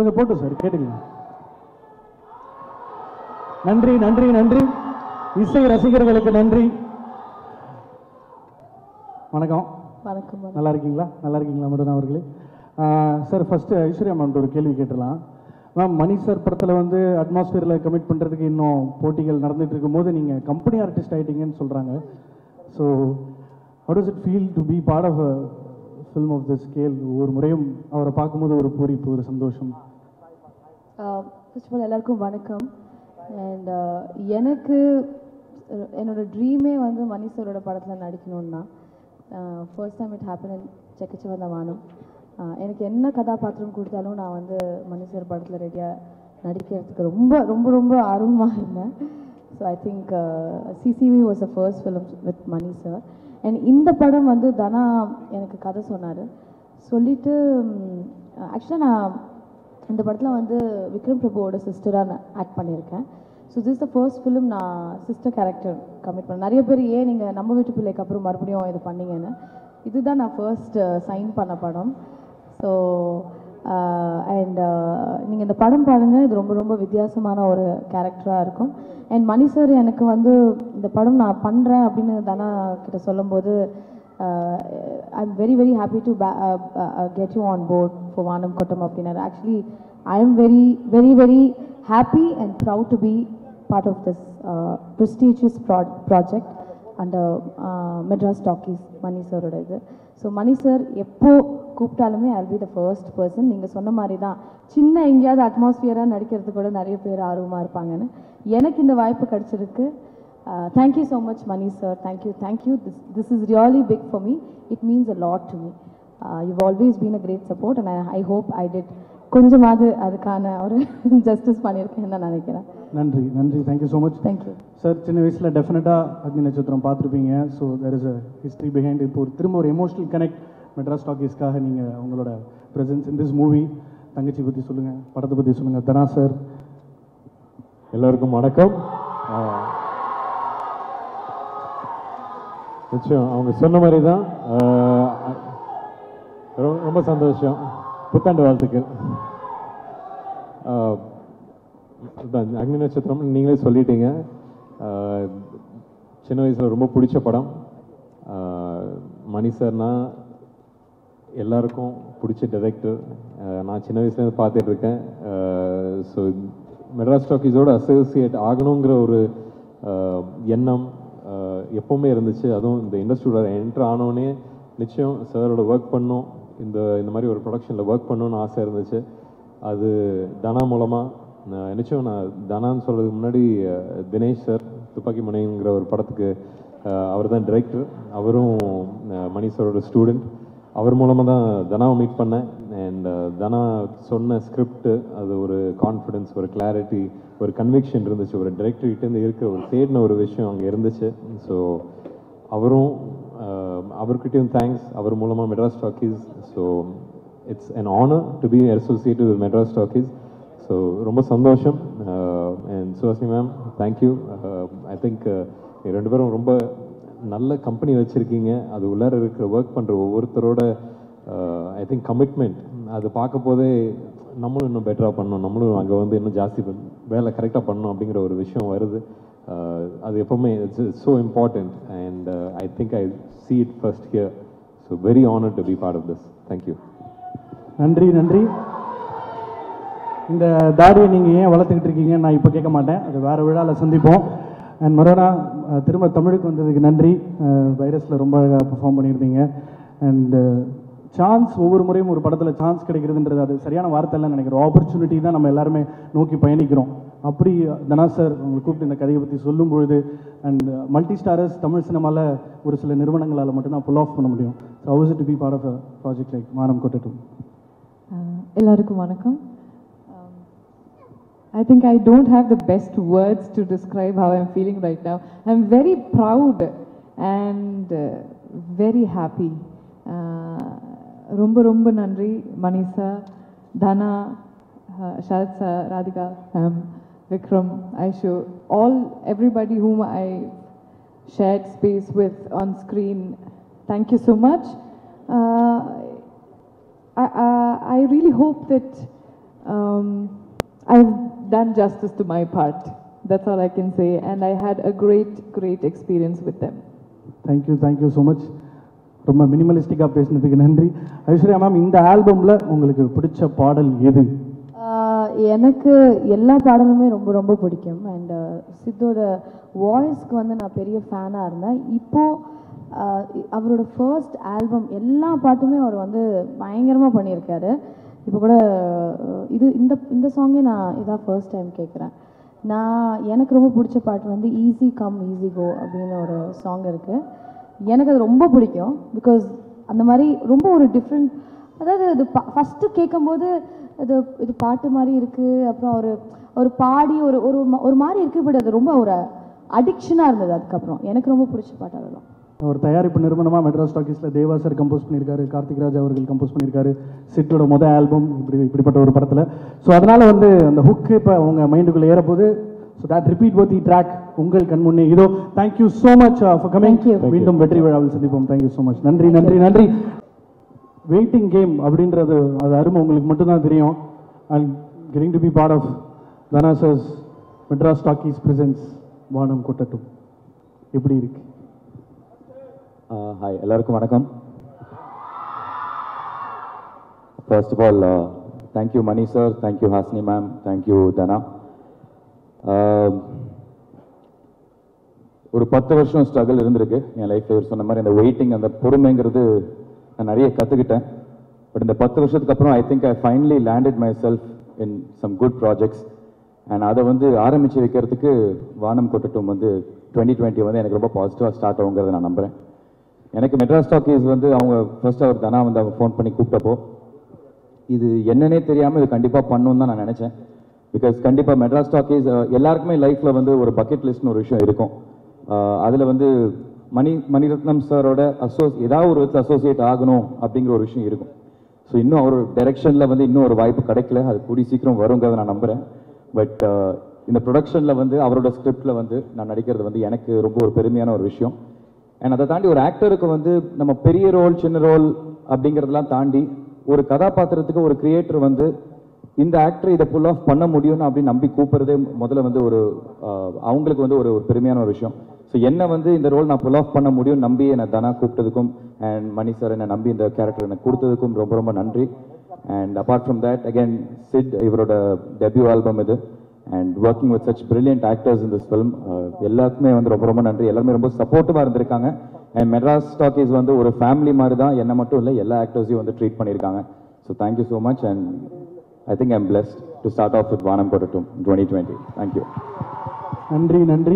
கொஞ்சம் போட்டு சார் கேட்டுங்க நன்றி நன்றி நன்றி இசை ரசிகர்களுக்கு நன்றி வணக்கம் வணக்கம் வணக்கம். நல்லா இருக்கீங்களா நல்லா இருக்கீங்களா மட்டும் அவர்களே சார் ஃபர்ஸ்ட் ஐஸ்வர்யா மேம் ஒரு கேள்வி கேட்டுடலாம் மேம் மணி சார் படத்தில் வந்து அட்மாஸ்பியரில் கமிட் பண்ணுறதுக்கு இன்னும் போட்டிகள் நடந்துட்டு இருக்கும்போது நீங்கள் கம்பெனி ஆர்டிஸ்ட் ஆயிட்டீங்கன்னு சொல்கிறாங்க so how does it feel to be part of a film of the scale ஒவ்வொரு முறையும் அவரை பார்க்கும்போது ஒரு பூரிப்பு ஒரு சந்தோஷம் ஃபர்ஸ்ட் ஆஃப் ஆல் எல்லாருக்கும் வணக்கம் அண்ட் எனக்கு அஹ், என்னோட ட்ரீமே வந்து மணி சாரோட படத்தில் நடிக்கணும்னு தான் first time it happen in Chekka Chivantha வானம் அஹ், எனக்கு என்ன கதாபாத்திரம் கொடுத்தாலும் நான் வந்து மணி சார் படத்தில் ரெடியாக நடிக்கிறதுக்கு ரொம்ப ரொம்ப ரொம்ப ஆர்வமாக இருந்தேன் so I think CCV was a first film with Mani sir and இந்த படம் வந்து தனா எனக்கு கதை சொன்னார் சொல்லிட்டு ஆக்சுவலாக நான் இந்த படத்தில் வந்து விக்ரம் பிரபுவோட சிஸ்டராக நான் ஆக்ட் பண்ணியிருக்கேன் so this the first film நான் சிஸ்டர் கேரக்டர் கமிட் பண்ணேன் நிறைய பேர் ஏன் நீங்கள் நம்ம வீட்டு பிள்ளைக்கு அப்புறம் மறுபடியும் இது பண்ணீங்கன்னு இதுதான் நான் ஃபர்ஸ்ட் சைன் பண்ண படம் ஸோ அண்ட் நீங்கள் இந்த படம் பாருங்கள் இது ரொம்ப ரொம்ப வித்தியாசமான ஒரு கேரக்டராக இருக்கும் அண்ட் மணி சார் எனக்கு வந்து இந்த படம் நான் பண்ணுறேன் அப்படின்னு தானா கிட்ட சொல்லும்போது I am very very happy to get you on board for Vaanam Kottam அப்படின்னாரு actually I am very very very happy and proud to be part of this prestigious project under Madras Talkies Mani சாரோட இது ஸோ மணி சார் எப்போ கூப்பிட்டாலுமே I be the first person நீங்கள் சொன்ன மாதிரி தான் சின்ன எங்கேயாவது அட்மாஸ்பியராக நடிக்கிறதுக்கு கூட நிறைய பேர் ஆர்வமாக இருப்பாங்கன்னு எனக்கு இந்த வாய்ப்பு கிடைச்சிருக்கு thank you so much Mani sir thank you thank you this this is really big for me it means a lot to me you always been a great support and I hope I did கொஞ்சமாவது அதுக்கான ஒரு ஜஸ்டிஸ் பண்ணியிருக்கேன்னு நான் நினைக்கிறேன் நன்றி நன்றி thank you so much thank you sir சின்ன வயசில் டெஃபினட்டாக அக்னி நட்சத்திரம் பார்த்துருப்பீங்க so there is a history behind இப்போ ஒரு திரும்ப ஒரு எமோஷனல் கனெக்ட் மெட்ராஸ் டாக்கீஸ்க்காக நீங்கள் உங்களோட ப்ரெசன்ஸ் இன் திஸ் மூவி தங்கச்சி பற்றி சொல்லுங்கள் படத்தை பற்றி சொல்லுங்கள் தனா சார் எல்லோருக்கும் வணக்கம் ஆஹ், நிச்சயம் அவங்க சொன்ன மாதிரி தான் ஆஹ், ரொ- ரொம்ப சந்தோஷம் புத்தாண்டு வாழ்த்துக்கள் ஆஹ், அதான் அக்னி நட்சத்திரம் நீங்களே சொல்லிட்டீங்க ஆஹ், சின்ன வயசில் ரொம்ப பிடிச்ச படம் ஆஹ், மணி சார்னா எல்லாருக்கும் பிடிச்ச டைரக்டர் நான் சின்ன வயசுலேருந்து பார்த்துட்டு இருக்கேன் ஸோ மெட்ராஸ் டாக்கீஸோட அசோசியேட் ஆகணுங்கிற ஒரு அஹ், எண்ணம் அஹ், எப்பவுமே இருந்துச்சு அதுவும் இந்த இண்டஸ்ட்ரியோட என்ட்ரு ஆனோடனே நிச்சயம் சாரோட ஒர்க் பண்ணும் இந்த இந்த மாதிரி ஒரு ப்ரொடக்ஷனில் ஒர்க் பண்ணணும்னு ஆசை இருந்துச்சு அது தனா மூலமாக நிச்சயம் நான் தனான்னு சொல்கிறதுக்கு முன்னாடி அஹ், தினேஷ் சார் துப்பாக்கி மனைங்கிற ஒரு படத்துக்கு அவர் தான் டிரெக்டர் அவரும் அஹ், மணி சாரோட ஸ்டூடெண்ட் அவர் மூலமாக தான் தனாவை மீட் பண்ணேன் அண்ட் தனா சொன்ன ஸ்கிரிப்ட் அது ஒரு கான்ஃபிடென்ஸ் ஒரு கிளாரிட்டி ஒரு கன்விக்ஷன் இருந்துச்சு ஒரு டிரெக்டர்கிட்டேருந்து இருக்கிற ஒரு தேடின ஒரு விஷயம் அங்கே இருந்துச்சு ஸோ அவரும் அஹ், அவர்கிட்டயும் தேங்க்ஸ் அவர் மூலமாக Madras Talkies so it's an honour to be associated with Madras Talkies so ரொம்ப சந்தோஷம் and Suhasini ma'am thank you I think ரெண்டு பேரும் ரொம்ப நல்ல கம்பெனி வச்சுருக்கீங்க அது உள்ளார இருக்கிற ஒர்க் பண்ணுற ஒவ்வொருத்தரோட ஐ திங்க் கமிட்மெண்ட் அது பார்க்க போதே நம்மளும் இன்னும் பெட்டராக பண்ணணும் நம்மளும் அங்கே வந்து இன்னும் ஜாஸ்தி பண்- வேலை கரெக்டாக பண்ணணும் அப்படிங்கிற ஒரு விஷயம் வருது Uh, அது எப்போவுமே it's so important and I think I see it first here so very honored to be part of this thank you நன்றி நன்றி இந்த தாடியை நீங்கள் ஏன் வளர்த்துக்கிட்டு இருக்கீங்க நான் இப்போ கேட்க மாட்டேன் அது வேறு விழாவில் சந்திப்போம் அண்ட் மரோனா அஹ், திரும்ப தமிழுக்கு வந்ததுக்கு நன்றி வைரஸில் ரொம்ப அழகாக பெர்ஃபார்ம் பண்ணியிருந்தீங்க அண்ட் சான்ஸ் ஒவ்வொரு முறையும் ஒரு படத்தில் சான்ஸ் கிடைக்கிறதுன்றது அது சரியான வார்த்தை இல்லைன்னு நினைக்கிறோம் ஆப்பர்ச்சுனிட்டி தான் நம்ம எல்லாருமே நோக்கி பயணிக்கிறோம் அப்படி தனா சார் உங்களை கூப்பிட்டு இந்த கதையை பற்றி சொல்லும் பொழுது அண்ட் மல்டி ஸ்டாரர்ஸ் தமிழ் சினிமாவில் ஒரு சில நிறுவனங்களால் மட்டும்தான் புல் ஆஃப் பண்ண முடியும் so how's to be part of a project like Vaanam Kottattum Uh, எல்லாருக்கும் வணக்கம் Um, I think I don't have the best words to describe how I'm feeling right now. I'm very proud and uh, very happy. Uh, ரொம்ப ரொம்ப நன்றி Manisha Dhana uh, Sharath sir Radhika ma'am Vikram Aishu all everybody whom I shared space with on screen. Thank you so much. Uh, I, I, I really hope that Um, I've done justice to my part. That's all I can say. And I had a great, great experience with them. Thank you thank you so much ரொம்ப மினிமலிஸ்டிக்காக பேசினதுக்கு நன்றி Aishwarya ma'am இந்த ஆல்பமில் உங்களுக்கு பிடிச்ச பாடல் எது ஆஹ் எனக்கு எல்லா பாடலுமே ரொம்ப ரொம்ப பிடிக்கும் அண்ட் சித்தோட வாய்ஸ்க்கு வந்து நான் பெரிய ஃபேனாக இருந்தேன் இப்போது அவரோட ஃபர்ஸ்ட் ஆல்பம் எல்லா பாட்டுமே அவர் வந்து பயங்கரமாக பண்ணியிருக்காரு இப்போ கூட ஆஹ் இது இந்த இந்த சாங்கே நான் இதான் ஃபர்ஸ்ட் டைம் கேட்குறேன் நான் எனக்கு ரொம்ப பிடிச்ச பாட்டு வந்து ஈஸி கம் ஈஸி கோ அப்படின்னு ஒரு சாங் இருக்குது எனக்கு அது ரொம்ப பிடிக்கும் பிகாஸ் அந்த மாதிரி ரொம்ப ஒரு டிஃப்ரெண்ட் அதாவது அது ஃபஸ்ட்டு கேட்கும்போது அது இது பாட்டு மாதிரி இருக்குது அப்புறம் ஒரு ஒரு பாடி ஒரு ஒரு ம- ஒரு மாதிரி இருக்குது பட் அது ரொம்ப ஒரு அடிக்ஷனாக இருந்தது அதுக்கப்புறம் எனக்கு ரொம்ப பிடிச்ச பாட்டு அதெல்லாம் ஒரு தயாரிப்பு நிறுவனமாக மெட்ராஸ் டாக்கீஸில் தேவா சார் கம்போஸ் பண்ணியிருக்காரு கார்த்திக் ராஜ் அவர்கள் கம்போஸ் பண்ணியிருக்காரு சிட்டோட மொதல் ஆல்பம் இப்படி இப்படிப்பட்ட ஒரு படத்தில் ஸோ அதனால் வந்து அந்த ஹுக்கு இப்போ உங்கள் மைண்டுக்குள்ளே ஏறப்போது so that repeat both track உங்கள் கண் முன்னே இதோ thank you so much for coming Thank you. மீண்டும் வெற்றி விழாவில் சந்திப்போம் தேங்க்யூ ஸோ மச் நன்றி நன்றி நன்றி வெயிட்டிங் கேம் அப்படின்றது அது அருமை உங்களுக்கு மட்டும்தான் தெரியும் and getting to be part of Dhana's Madras Talkies presents Vaanam Kottattum எப்படி இருக்கு ஹாய் எல்லாருக்கும் வணக்கம் first of all thank you Mani sir thank you Hasini ma'am thank you Dhana ஒரு பத்து வருஷம் ஸ்ட்ரகிள் இருந்திருக்கு என் லைஃப்ல இவர் சொன்ன மாதிரி அந்த வெயிட்டிங் அந்த பொறுமைங்கிறது நான் நிறைய கற்றுக்கிட்டேன் பட் இந்த பத்து வருஷத்துக்கு அப்புறம் I think I finally landed myself in some good projects and அதை வந்து ஆரம்பித்து வைக்கிறதுக்கு வானம் கொட்டட்டும் வந்து டுவெண்ட்டி டுவெண்ட்டி வந்து எனக்கு ரொம்ப பாசிட்டிவாக ஸ்டார்ட் ஆகுங்கிறத நான் நம்புகிறேன் எனக்கு மெட்ராஸ் டாக்கீஸ் வந்து அவங்க ஃபர்ஸ்ட் அவர் தனா வந்து அவங்க ஃபோன் பண்ணி கூப்பிட்டப்போ இது என்னன்னே தெரியாமல் இது கண்டிப்பாக பண்ணணும்னு தான் நான் நினச்சேன் பிகாஸ் கண்டிப்பாக மெட்ராஸ் டாக்கீஸ் எல்லாருக்குமே லைஃப்பில் வந்து ஒரு பக்கெட் லிஸ்ட்னு ஒரு விஷயம் இருக்கும் அதில் வந்து மணி மணிரத்னம் சாரோட அசோ ஏதாவது ஒரு விதத்தில் அசோசியேட் ஆகணும் அப்படிங்கிற ஒரு விஷயம் இருக்கும் ஸோ இன்னும் அவர் டைரெக்ஷனில் வந்து இன்னும் ஒரு வாய்ப்பு கிடைக்கல அது கூடி சீக்கிரம் வருங்கிறத நான் நம்புகிறேன் பட் இந்த ப்ரொடக்ஷனில் வந்து அவரோட ஸ்கிரிப்டில் வந்து நான் நடிக்கிறது வந்து எனக்கு ரொம்ப ஒரு பெருமையான ஒரு விஷயம் அண்ட் அதை தாண்டி ஒரு ஆக்டருக்கு வந்து நம்ம பெரிய ரோல் சின்ன ரோல் அப்படிங்கிறதெல்லாம் தாண்டி ஒரு கதாபாத்திரத்துக்கு ஒரு கிரியேட்டர் வந்து இந்த ஆக்டர் இதை புல் ஆஃப் பண்ண முடியும்னு அப்படின்னு நம்பி கூப்பிடுறதே முதல்ல வந்து ஒரு ஆஹ், அவங்களுக்கு வந்து ஒரு ஒரு பெருமையான ஒரு விஷயம் ஸோ என்ன வந்து இந்த ரோல் நான் புல் ஆஃப் பண்ண முடியும்னு நம்பி என்னை தனா கூப்பிட்டதுக்கும் அண்ட் மணி சார் என்னை நம்பி இந்த கேரக்டர் எனக்கு கொடுத்ததுக்கும் ரொம்ப ரொம்ப நன்றி and apart from that again Sid இவரோட டெபியூ ஆல்பம் இது and working with such brilliant actors in this film எல்லாருக்குமே வந்து ரொம்ப ரொம்ப நன்றி எல்லாருமே ரொம்ப சப்போர்ட்டிவாக இருந்திருக்காங்க அண்ட் மெட்ராஸ் டாக்கீஸ் வந்து ஒரு ஃபேமிலி மாதிரி தான் என்ன மட்டும் இல்லை எல்லா ஆக்டர்ஸையும் வந்து ட்ரீட் பண்ணியிருக்காங்க so thank you so much and I think I'm blessed to start off with Vaanam Kottattum twenty twenty thank you நன்றி நன்றி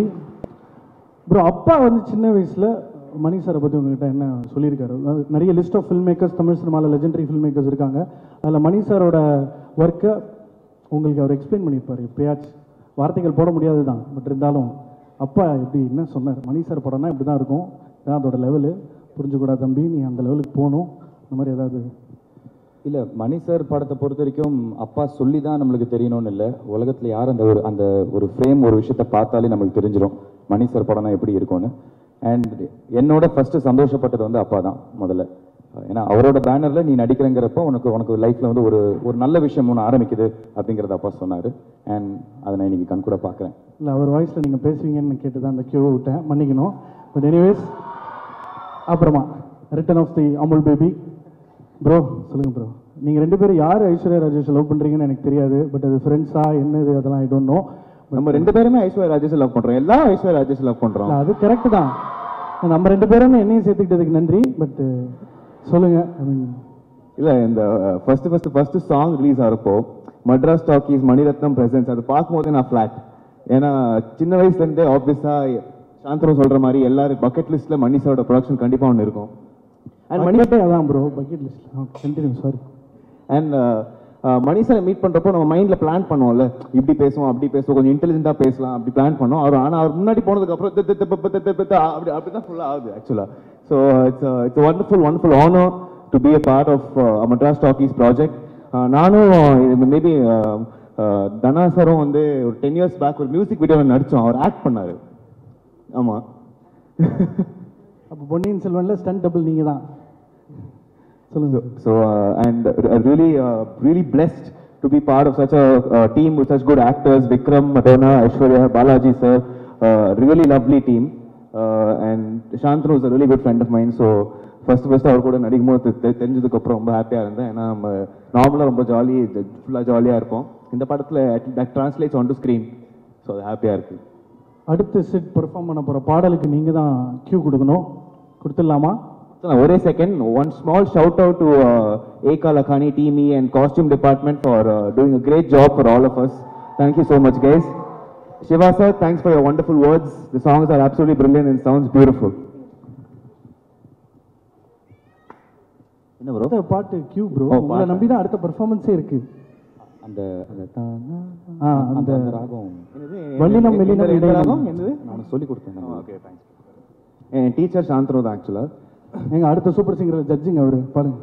ப்ரோ அப்பா வந்து சின்ன வயசில் மணி சாரை பற்றி உங்ககிட்ட என்ன சொல்லியிருக்காரு அதாவது நிறைய list of film makers Tamil சினிமாவில் லெஜெண்டரி ஃபில்ம் மேக்கர்ஸ் இருக்காங்க அதில் மணி சாரோட ஒர்க்கை உங்களுக்கு அவர் எக்ஸ்பிளைன் பண்ணியிருப்பார் எப்பயாச்சும் வார்த்தைகள் போட முடியாது தான் பட் இருந்தாலும் அப்பா எப்படி என்ன சொன்னார் மணி சார் படம்னா இப்படி தான் இருக்கும் இதான் அதோட லெவலு புரிஞ்சுக்கூடாது தம்பி நீ அந்த லெவலுக்கு போகணும் இந்த மாதிரி ஏதாவது இல்ல மணி சார் படத்தை பொறுத்த வரைக்கும் அப்பா சொல்லி தான் நம்மளுக்கு தெரியணும்னு இல்லை உலகத்துல யார் அந்த ஒரு அந்த ஒரு ஃப்ரேம் ஒரு விஷயத்த பார்த்தாலே நமக்கு தெரிஞ்சிடும் மணி சார் படம்னா எப்படி இருக்கும்னு அண்ட் என்னோட ஃபர்ஸ்ட் சந்தோஷப்பட்டது வந்து அப்பா தான் முதல்ல ஏன்னா அவரோட பேனர்ல நீ நடிக்கிறங்கிறப்போ உனக்கு உனக்கு லைஃப்ல வந்து ஒரு ஒரு நல்ல விஷயம் ஒன்று ஆரம்பிக்குது அப்படிங்கறத அப்பா சொன்னாரு அண்ட் அதை நான் இன்னைக்கு கண் கூட பார்க்குறேன் இல்லை அவர் வாய்ஸில் நீங்கள் பேசுவீங்கன்னு கேட்டு தான் அந்த கியூவை விட்டேன் மன்னிக்கணும் பட் எனிவேஸ் அப்புறமா return of the Amul baby bro சொல்லுங்கள் ப்ரோ நீங்கள் ரெண்டு பேரும் யார் ஐஸ்வர்யா ராஜேஷ் லவ் பண்ணுறீங்கன்னு எனக்கு தெரியாது பட் அது ஃப்ரெண்ட்ஸா என்னது அதெல்லாம் ஐ டோன்ட் நோ நம்ம ரெண்டு பேருமே ஐஸ்வர்யா ராஜேஷ் லவ் பண்றோம் எல்லா ஐஸ்வர்யா ராஜேஷ் லவ் பண்றோம் அது கரெக்ட் தான் நம்ம ரெண்டு பேரும் என்னையும் சேர்த்துக்கிட்டதுக்கு நன்றி பட் சொல்லுங்கள் ஐ மீன் இல்ல இந்த first first first song release ஆகிறப்போ மட்ராஸ் டாக்கீஸ் மணிரத்னம் பிரசன்ஸ் அது பார்க்கும்போதே நான் ஃபிளாட் ஏன்னா சின்ன வயசுல இருந்தே ஆப்வியஸா சாந்தரம் சொல்ற மாதிரி எல்லாரும் பக்கெட் லிஸ்ட்ல மணி சாரோட ப்ரொடக்ஷன் கண்டிப்பா ஒன்று இருக்கும் அண்ட் மணி பக்கெட்டே அதான் bro bucket list continue sorry and Mani சாரை மீட் பண்றப்போ நம்ம மைண்ட்ல பிளான் பண்ணுவோம்ல இப்படி பேசுவோம் அப்படி பேசுவோம் கொஞ்சம் இன்டெலிஜென்ட்டா பேசலாம் அப்படி பிளான் பண்ணோம் அவர் ஆனா அவர் முன்னாடி போனதுக்கு அப்புறம் தி- தி- தி- ப- ப- தி- தி- தி- அப்படி அப்படி தான் ஃபுல்லா ஆகுது ஆக்சுவலா so it's it's wonderful wonderful honour to be a part of Madras Talkies project நானும் மேபி தனா சாரும் வந்து ஒரு டென் இயர்ஸ் பேக் ஒரு மியூசிக் வீடியோவில் நடிச்சோம் அவர் ஆக்ட் பண்ணாரு ஆமா அப்போ பொன்னியின் செல்வனில் ஸ்டன் டபுள் நீங்கள் தான் சொல்லுங்கள் So uh, and uh, really, uh, really blessed to be part of such a uh, team with such good actors, Vikram, Madonna, Aishwarya, Balaji sir, uh, really lovely team. Uh, and Shantanu is a really good friend of mine, so first first அவர் கூட நடிக்கும் போது தெ- தெரிஞ்சதுக்கு அப்புறம் ரொம்ப ஹாப்பியாக இருந்தேன் ஏன்னா நம்ம நார்மலாக ரொம்ப ஜாலி ஃபுல்லாக ஜாலியாக இருப்போம் இந்த படத்தில் that translates on to screen so அது ஹாப்பியாக இருக்குது அடுத்து சிட் பெர்ஃபார்ம் பண்ண போகிற பாடலுக்கு நீங்கள் தான் கியூ கொடுக்கணும் கொடுத்துடலாமா So, ஒரே second one small shout out to Eka Lakhani team and costume department for doing a great job for all of us thank you so much guys Siva sir thanks for your wonderful words the songs are absolutely brilliant and sounds beautiful என்ன bro அடுத்த பாட்டு Q bro ஓ, உங்களை பாட்டு. நம்பி தான் அடுத்த பெர்ஃபார்மன்ஸே இருக்கு அந்த அந்த தானா ஆ அந்த அந்த அந்த ராகம் வல்லினம் மெல்லினம் இடையினம். என்னது நான் சொல்லி கொடுத்தேன் ஓகே தேங்க்ஸ் என் டீச்சர் சாந்தனு தான் ஆக்சுவலாக எங்க அடுத்த சூப்பர் சிங்கர் ஜட்ஜிங் அவரு பாருங்க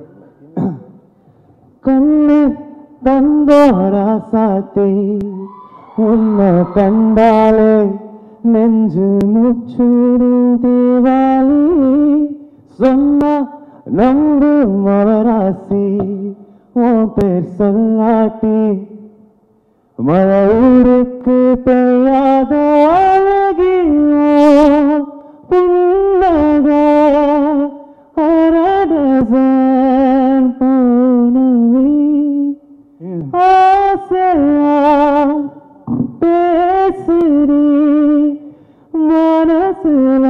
கண்ணு தந்தோரா சாத்தை உன்னை கண்டாலே நெஞ்சு முச்சூடும் தேவாலி சொன்ன நம்பு மவராசி உன் பேர் சொல்லாட்டி மழை ஊருக்கு பெய்யாத அழகியோ புன்னக அரடசன் போனவே ஏன், ஆசையா பேசுடி மனசுல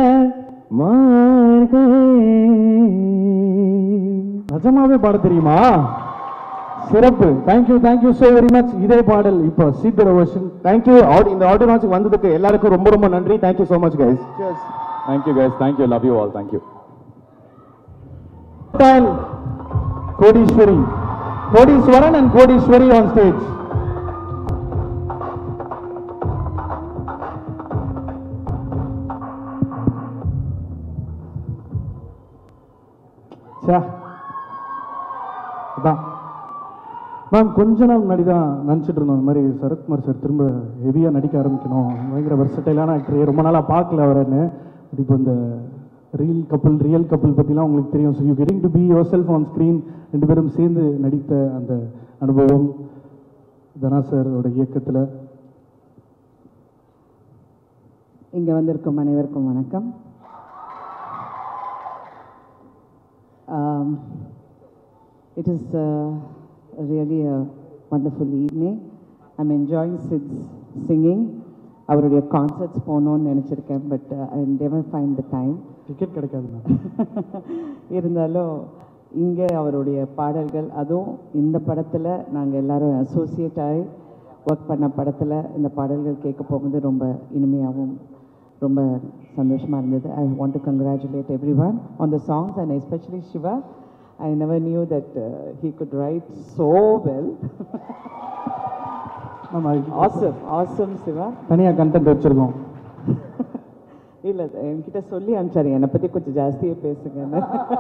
மார்கழி நிஜமாவே பாட தெரியுமா சிறப்பு thank you thank you so very much இதே பாடல் இப்போ சீத்தர வெர்ஷன் தேங்க்யூ இந்த ஆடியோ லான்ச்சுக்கு வந்ததுக்கு எல்லாருக்கும் ரொம்ப ரொம்ப நன்றி thank you so much guys thank you guys thank you love you all thank you Kodeeswari Kodeeswaran and Kodeeswari on stage say அதான் மேம் கொஞ்ச நாள் முன்னாடி தான் நினச்சிட்டு இருந்தோம் இந்த மாதிரி சரத்குமார் சார் திரும்ப ஹெவியாக நடிக்க ஆரம்பிக்கணும் பயங்கர வெர்சட்டைலான ஆக்டர் ரொம்ப நாளாக பார்க்கல அவரன்னு இப்போ இந்த ரியல் கப்பல் ரியல் கப்பல் பற்றிலாம் உங்களுக்கு தெரியும் so you getting to be yourself on screen ரெண்டு பேரும் சேர்ந்து நடித்த அந்த அனுபவம் தனா சாரோட இயக்கத்தில் இங்கே வந்திருக்கும் அனைவருக்கும் வணக்கம் it is really a wonderful evening I'm enjoying Sid's singing அவருடைய கான்சர்ட்ஸ் போகணுன்னு நினச்சிருக்கேன் but I never find the time ticket கிடைக்காது மேம் இருந்தாலும் இங்கே அவருடைய பாடல்கள் அதுவும் இந்த படத்தில் நாங்கள் எல்லாரும் அசோசியேட் ஆகி ஒர்க் பண்ண படத்தில் இந்த பாடல்கள் கேட்க போகும்போது ரொம்ப இனிமையாகவும் ரொம்ப சந்தோஷமாக இருந்தது I want to congratulate everyone on the songs and especially Siva I never knew that he could write so well ma'am awesome awesome Siva தனியாக கண்டென்ட் வச்சுருக்கோம் இல்லை என்கிட்ட சொல்லி அனுப்பிச்சாரு என்னை பற்றி கொஞ்சம் ஜாஸ்தியாக பேசுங்கன்னு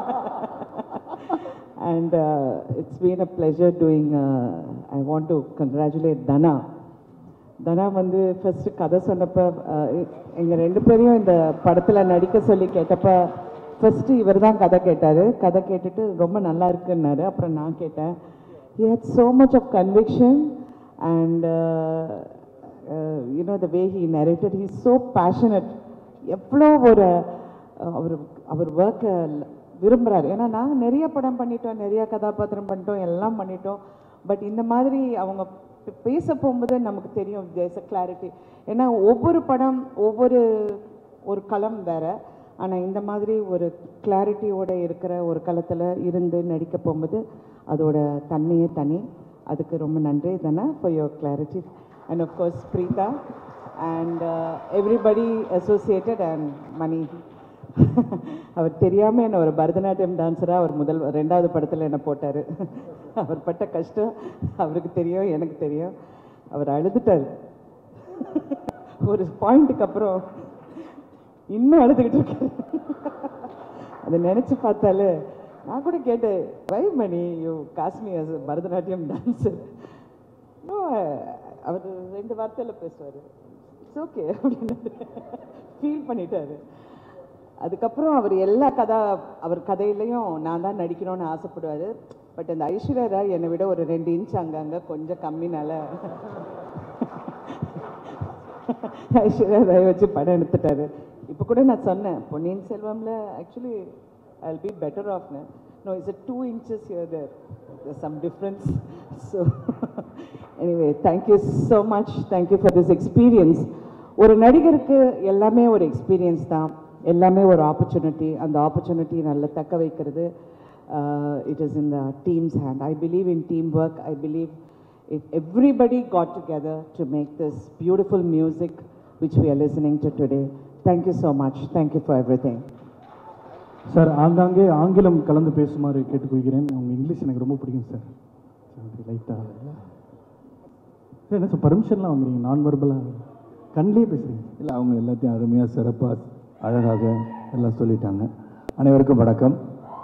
and it's been a pleasure doing I want to congratulate Dhana Dhana வந்து ஃபர்ஸ்ட் கதை சொன்னப்ப எங்கள் ரெண்டு பேரையும் இந்த படத்தில் நடிக்க சொல்லி கேட்டப்ப ஃபர்ஸ்ட் இவர் தான் கதை கேட்டார் கதை கேட்டுட்டு ரொம்ப நல்லா இருக்குன்னாரு அப்புறம் நான் கேட்டேன் he had so much of conviction and uh, uh, you know the way he narrated he's so passionate எவ்வளோ ஒரு அஹ், அவர் அவர் ஒர்க்கை விரும்புகிறாரு ஏன்னா நாங்கள் நிறைய படம் பண்ணிட்டோம் நிறைய கதாபாத்திரம் பண்ணிட்டோம் எல்லாம் பண்ணிட்டோம் பட் இந்த மாதிரி அவங்க பே- பேச போகும்போது நமக்கு தெரியும் தேஸ் அ கிளாரிட்டி ஏன்னா ஒவ்வொரு படம் ஒவ்வொரு ஒரு களம் வேற ஆனால் இந்த மாதிரி ஒரு கிளாரிட்டியோட இருக்கிற ஒரு களத்தில் இருந்து நடிக்க போகும்போது அதோட தன்மையே தனி அதுக்கு ரொம்ப நன்றி தானே for your clarity and course Preetha and everybody associated and Mani அவர் தெரியாமல் என்ன ஒரு பரதநாட்டியம் டான்ஸராக அவர் முதல் ரெண்டாவது படத்தில் என்ன போட்டார் அவர் பட்ட கஷ்டம் அவருக்கு தெரியும் எனக்கு தெரியும் அவர் அழுதுட்டார் ஒரு பாயிண்ட்டுக்கு அப்புறம் இன்னும் அழுதுகிட்டு இருக்காரு அதை நினச்சி பார்த்தாலே நான் கூட கேட்டேன் why Mani you cast me as a Bharatanatyam dancer no அவர் ரெண்டு வார்த்தையில் பேசுவார் இட்ஸ் ஓகே அப்படின்னு ஃபீல் பண்ணிட்டாரு அதுக்கப்புறம் அவர் எல்லா கதா அவர் கதையிலையும் நான் தான் நடிக்கணும்னு ஆசைப்படுவார் பட் அந்த ஐஸ்வர்யா ராய் என்னை விட ஒரு ரெண்டு இன்ச் அங்கங்கே கொஞ்சம் கம்மினால ஐஸ்வர்யா ராய் வச்சு படம் எடுத்துட்டாரு இப்போ கூட நான் சொன்னேன் பொன்னியின் செல்வம்ல actually I be better off no it's two inches here there some difference so anyway thank you so much thank you for this experience ஒரு நடிகருக்கு எல்லாமே ஒரு எக்ஸ்பீரியன்ஸ் தான் எல்லாமே ஒரு ஆப்பர்ச்சுனிட்டி அந்த ஆப்பர்ச்சுனிட்டி நல்லா தக்க வைக்கிறது it is in the team's hand I believe in team work I believe if everybody got together to make this beautiful music which we are listening to today. Thank you so much. Thank you for everything. Sir ஆங்காங்கே ஆங்கிலம் கலந்து பேசுமாறு கேட்டுக்கொள்கிறேன் உங்கள் English எனக்கு ரொம்ப பிடிக்கும் sir லைட்டாக sir என்ன சார் பர்மிஷன்லாம் வாங்குறீங்க நான் வெர்பலாக கண்ணிலே பேசுகிறீங்க இல்லை அவங்க எல்லாத்தையும் அருமையாக சிறப்பாக அழகாக எல்லாம் சொல்லிட்டாங்க அனைவருக்கும் வணக்கம்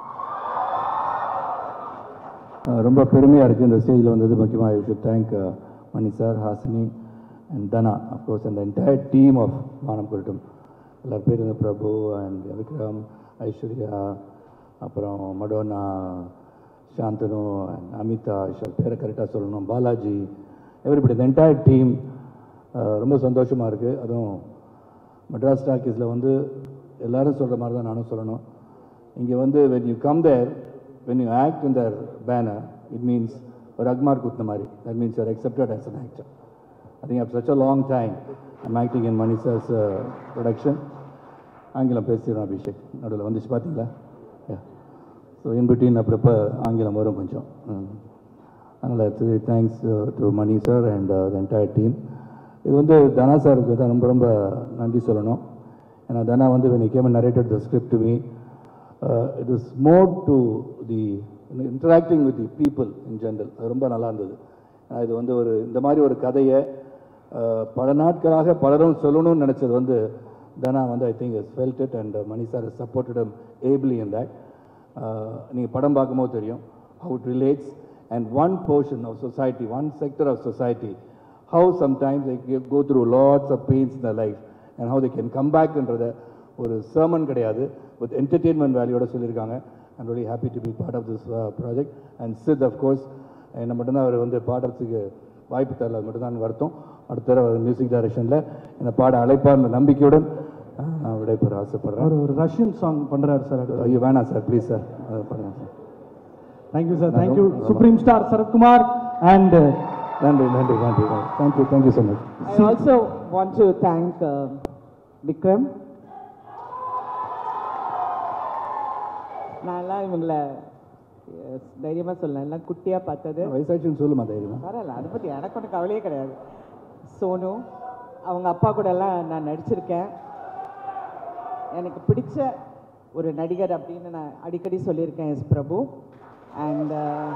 அஹ் ரொம்ப பெருமையாக இருக்குது இந்த ஸ்டேஜில் வந்தது முக்கியமாக I should thank Mani sir Hasini and Dhana of course அந்த entire team of Vaanam Kottattum எல்லார் பேர் இந்த பிரபு அண்ட் விக்ரம் ஐஸ்வர்யா அப்புறம் மடோனா சாந்தனு அண்ட் அமிதா ஷா பேரை கரெக்டாக சொல்லணும் பாலாஜி எவ்ரிபடி இந்த என்டையர் டீம் ரொம்ப சந்தோஷமாக இருக்குது அதுவும் மெட்ராஸ் டாக்கீஸில் வந்து எல்லாரும் சொல்கிற மாதிரி தான் நானும் சொல்லணும் இங்கே வந்து when you come there when you act in their banner it means ஒரு அக்மார் குத்துன மாதிரி that means you're accepted as an actor I think after such a long time I'm acting in Mani sir's uh, production ஆங்கிலம் பேசிடுறோம் அபிஷேக் நடுவில் வந்துச்சு பார்த்தீங்களா so in between அப்பப்போ ஆங்கிலம் வரும் கொஞ்சம் ம். அதனால் thanks to Mani sir and the entire team இது வந்து தனா சாருக்கு தான் ரொம்ப ரொம்ப நன்றி சொல்லணும் ஏன்னா தனா வந்து when he came and narrated the script to me uh, it is more to the interacting with the people in general அது ரொம்ப நல்லா இருந்தது ஏன்னா இது வந்து ஒரு இந்த மாதிரி ஒரு கதையை uh, பல நாட்களாக பலரும் சொல்லணும்னு நினச்சது வந்து தனா வந்து I think is felt it and Mani sir supported ably in that நீங்கள் படம் பார்க்கும்போது தெரியும் how it relates and one portion of society, one sector of society, how sometimes they go- go through lots of pains in their life and how they can come back என்றத ஒரு sermon கிடையாது with entertainment வேல்யூட சொல்லியிருக்காங்க I'm really happy to be part of this uh, project and Sid of course என்னை மட்டும்தான் அவர் வந்து பாடுறதுக்கு வாய்ப்பு தரல அது மட்டும்தான் வருத்தம் அடுத்த தடவை மியூசிக் டைரக்ஷனில் என்னை பாட அழைப்பார்ன்ற நம்பிக்கையுடன் அஹ், நான் விடைபெற ஆசைப்படுறேன் அவர் ஒரு ரஷ்யன் சாங் பண்ணுறாரு சார் ஐயோ வேணாம் சார் ப்ளீஸ் சார் அதை பண்ணுங்க sir thank you sir thank you supreme star Sarathkumar and நன்றி நன்றி நன்றி thank you thank you so much I also want to thank uh, Vikram. நான் எல்லாம் இவங்களை yes, தைரியமா சொல்லலாம் எல்லாம் குட்டியா பார்த்தது வயசாச்சுன்னு சொல்லுமா தைரியமா பரவாயில்ல அதை பற்றி எனக்கு ஒன்றும் கவலையே கிடையாது சோனு அவங்க அப்பா கூட எல்லாம் நான் நடிச்சிருக்கேன் எனக்கு பிடிச்ச ஒரு நடிகர் அப்படின்னு நான் அடிக்கடி சொல்லியிருக்கேன் எஸ் பிரபு அண்ட்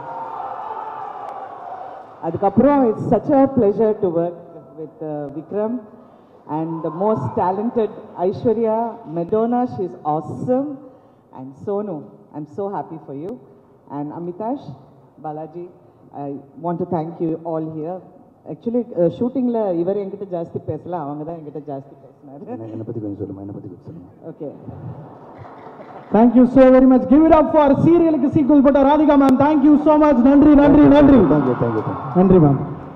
அதுக்கப்புறம் it's such a pleasure to work with Vikram and the most talented Aishwarya Madonna she is awesome and Sonu I am so happy for you and Amitash Balaji I want to thank you all here actually ஷூட்டிங்கில் இவர் என்கிட்ட ஜாஸ்தி பேசல அவங்க தான் என்கிட்ட ஜாஸ்தி பேசினாரு என்னை என்னை பற்றி கொஞ்சம் சொல்லுமா என்னை பற்றி கொஞ்சம் சொல்லுமா okay thank you so very much give it up for சீரியலுக்கு சீக்குவல் போட்ட Radhika ma'am thank you so much நன்றி நன்றி நன்றி தேங்க்யூ தேங்க்யூ தேங்க்யூ நன்றி மேம்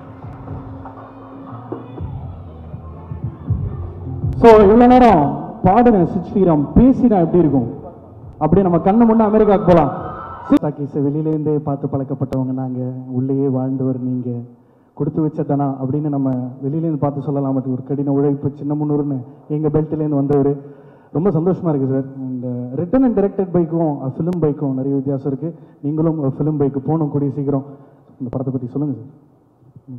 ஸோ இவ்வளோ நேரம் பாடுன சித் ஸ்ரீராம் பேசினா எப்படி இருக்கும் அப்படியே நம்ம கண்ணு முன்ன அமெரிக்காவுக்கு போகலாம் டாக்கீஸை வெளியிலேருந்தே பார்த்து பழக்கப்பட்டவங்க நாங்கள் உள்ளேயே வாழ்ந்தவர் நீங்கள் கொடுத்து வச்ச தனா அப்படின்னு நம்ம வெளியிலேருந்து பார்த்து சொல்லலாம் பட் ஒரு கடின உழைப்பு சின்ன முன்னூறுன்னு எங்கள் பெல்ட்லேருந்து வந்தவர் ரொம்ப சந்தோஷமாக இருக்குது சார் இந்த ரிட்டன் அண்ட் டைரக்டட் பைக்கும் ஃபிலிம் பைக்கும் நிறைய வித்தியாசம் இருக்குது நீங்களும் ஃபிலிம் பைக்கு போகணும் கூடிய சீக்கிரம் இந்த படத்தை பற்றி சொல்லுங்கள் சார்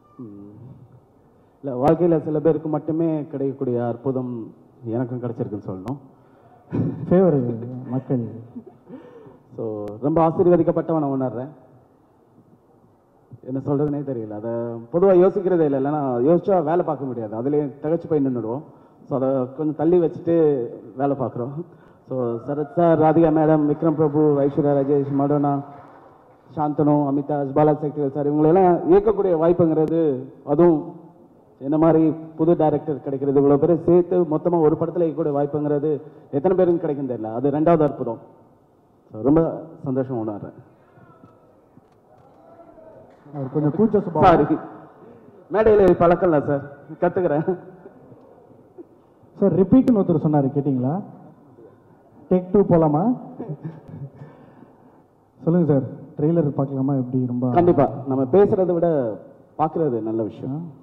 இல்லை வாழ்க்கையில் சில பேருக்கு மட்டுமே கிடைக்கக்கூடிய அற்புதம் எனக்கும் கிடைச்சிருக்குன்னு சொல்லணும் ஃபேவர் மக்கள் ஸோ ரொம்ப ஆசீர்வதிக்கப்பட்டவன் நான் உணர்றேன் என்ன சொல்கிறதுனே தெரியல அதை பொதுவாக யோசிக்கிறதே இல்லை இல்லைன்னா யோசிச்சா வேலை பார்க்க முடியாது அதுலேயே திகச்சு போய் நின்றுடுவோம் ஸோ அதை கொஞ்சம் தள்ளி வச்சுட்டு வேலை பார்க்குறோம் so Sarath sir Radhika madam Vikram Prabhu Aishwarya Rajesh Madonna Shanthanu Amitash Balaji Sakthivel sir இவங்களெல்லாம் இயக்கக்கூடிய வாய்ப்புங்கிறது அதுவும் என்ன மாதிரி புது டைரக்டர் கிடைக்கிறது இவ்வளோ பேர் சேர்த்து மொத்தமாக ஒரு படத்தில் கூட வாய்ப்புங்கிறது எத்தனை பேருக்கு கிடைக்கும் தெரியல அது ரெண்டாவது அற்புதம் So, ரொம்ப சந்தோஷம் உணர்றேன் அவர் கொஞ்சம் கூச்ச சுபாவம் சாரி மேடையில் பழக்கம் இல்லை சார் கற்றுக்கிறேன் சார் ரிப்பீட்னு ஒருத்தர் சொன்னார் கேட்டிங்களா டேக் டூ போகலாமா சொல்லுங்கள் சார் ட்ரெய்லர் பார்க்கலாமா எப்படி ரொம்ப கண்டிப்பா நம்ம பேசுறதை விட பார்க்கறது நல்ல விஷயம்